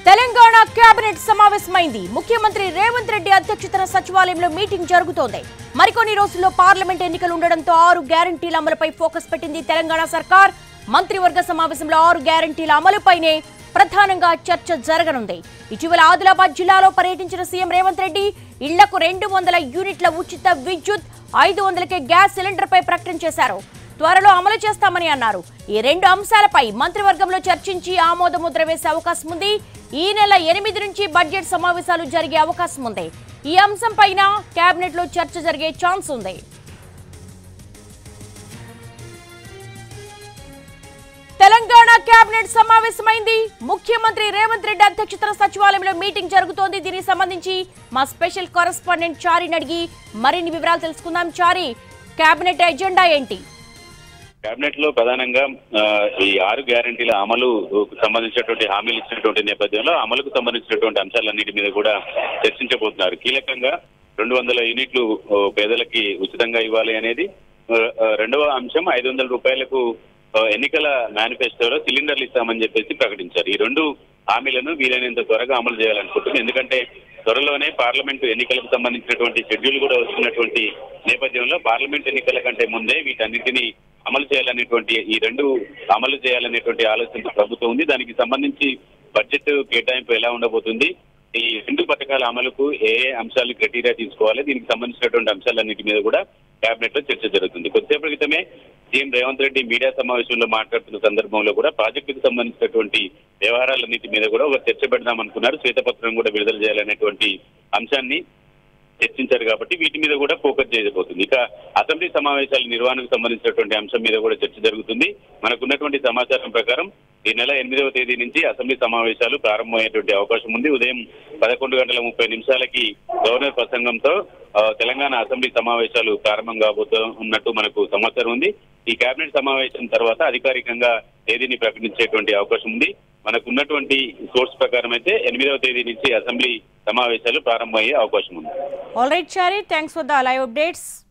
Telangana cabinet సమావేశమైంది ముఖ్యమంత్రి రేవంత్ రెడ్డి అధ్యక్షతన సచివాలయంలో మీటింగ్ జరుగుతోంది మరికొన్ని రోజుల్లో పార్లమెంట్ ఎన్నికలు ఉండడంతో ఆరు గ్యారంటీల అమలుపై ఫోకస్ పెట్టింది తెలంగాణ సర్కార్ మంత్రివర్గ సమావేశంలో ఆరు గ్యారంటీల అమలుపైనే ప్రధానంగా చర్చ జరగనుంది ఇటీవల ఆదిలాబాద్ జిల్లాలో పర్యటించిన సీఎం రేవంత్ రెడ్డి ఇళ్లకు రెండు వందల యూనిట్ల ఉచిత విద్యుత్ ఐదు వందలకే గ్యాస్ సిలిండర్పై ప్రకటన చేశారు త్వరలో అమలు చేస్తామని అన్నారు ఈ రెండు అంశాలపై మంత్రివర్గంలో చర్చించి ఆమోద ముద్ర వేసే అవకాశం ఉంది ఈ నెల ఎనిమిది నుంచి బడ్జెట్ సమావేశాలు జరిగే అవకాశం ఉంది ఈ అంశంపైన కేబినెట్ లో చర్చ జరిగే ఛాన్స్ ఉంది తెలంగాణ కేబినెట్ సమావేశమైంది ముఖ్యమంత్రి రేవంత్ రెడ్డి అధ్యక్షతన సచివాలయంలో మీటింగ్ జరుగుతోంది దీనికి సంబంధించి మా స్పెషల్ కరెస్పాండెంట్ చారిని అడిగి మరిన్ని వివరాలు తెలుసుకుందాం చారి కేబినెట్ ఎజెండా ఏంటి కేబినెట్ లో ప్రధానంగా ఆ, ఈ ఆరు గ్యారంటీల అమలు సంబంధించినటువంటి హామీలు ఇచ్చినటువంటి నేపథ్యంలో అమలుకు సంబంధించినటువంటి అంశాలన్నిటి మీద కూడా చర్చించబోతున్నారు కీలకంగా రెండు వందల యూనిట్లు ఓ, పేదలకి ఉచితంగా ఇవ్వాలి అనేది ఆ, ఆ, రెండవ అంశం ఐదు వందల రూపాయలకు ఆ, ఎన్నికల మేనిఫెస్టోలో సిలిండర్లు ఇస్తామని చెప్పేసి ప్రకటించారు ఈ రెండు హామీలను వీలైనంత త్వరగా అమలు చేయాలనుకుంటుంది ఎందుకంటే త్వరలోనే పార్లమెంటు ఎన్నికలకు సంబంధించినటువంటి షెడ్యూల్ కూడా వస్తున్నటువంటి నేపథ్యంలో పార్లమెంట్ ఎన్నికల కంటే ముందే వీటన్నిటిని అమలు చేయాలనేటువంటి ఈ రెండు అమలు చేయాలనేటువంటి ఆలోచన ప్రభుత్వం ఉంది దానికి సంబంధించి బడ్జెట్ కేటాయింపు ఎలా ఉండబోతుంది ఈ రెండు పథకాల అమలుకు ఏ ఏ అంశాలు క్రైటీరియా తీసుకోవాలి దీనికి సంబంధించినటువంటి అంశాలన్నిటి మీద కూడా కేబినెట్ లో చర్చ జరుగుతుంది కొద్దిసేపటి క్రితమే సీఎం రేవంత్ రెడ్డి మీడియా సమావేశంలో మాట్లాడుతున్న సందర్భంలో కూడా ప్రాజెక్టుకు సంబంధించినటువంటి వ్యవహారాలన్నిటి మీద కూడా ఒక చర్చ పెడదాం అనుకున్నారు శ్వేతపత్రం కూడా విడుదల చేయాలనేటువంటి అంశాన్ని చర్చించారు కాబట్టి వీటి మీద కూడా ఫోకస్ చేయబోతుంది ఇక అసెంబ్లీ సమావేశాల నిర్వహణకు సంబంధించినటువంటి అంశం మీద కూడా చర్చ జరుగుతుంది మనకున్నటువంటి సమాచారం ప్రకారం ఈ నెల ఎనిమిదవ తేదీ నుంచి అసెంబ్లీ సమావేశాలు ప్రారంభమయ్యేటువంటి అవకాశం ఉంది ఉదయం పదకొండు గంటల ముప్పై నిమిషాలకి గవర్నర్ ప్రసంగంతో ఆ, తెలంగాణ అసెంబ్లీ సమావేశాలు ప్రారంభం కాబోతూ ఉన్నట్టు మనకు సమాచారం ఉంది ఈ కేబినెట్ సమావేశం తర్వాత అధికారికంగా తేదీని ప్రకటించేటువంటి అవకాశం ఉంది మనకు ఉన్నటువంటి సోర్స్ ప్రకారం అయితే ఎనిమిదవ తేదీ నుంచి అసెంబ్లీ సమావేశాలు ప్రారంభమయ్యే అవకాశం ఉంది all right Chari thanks for the live updates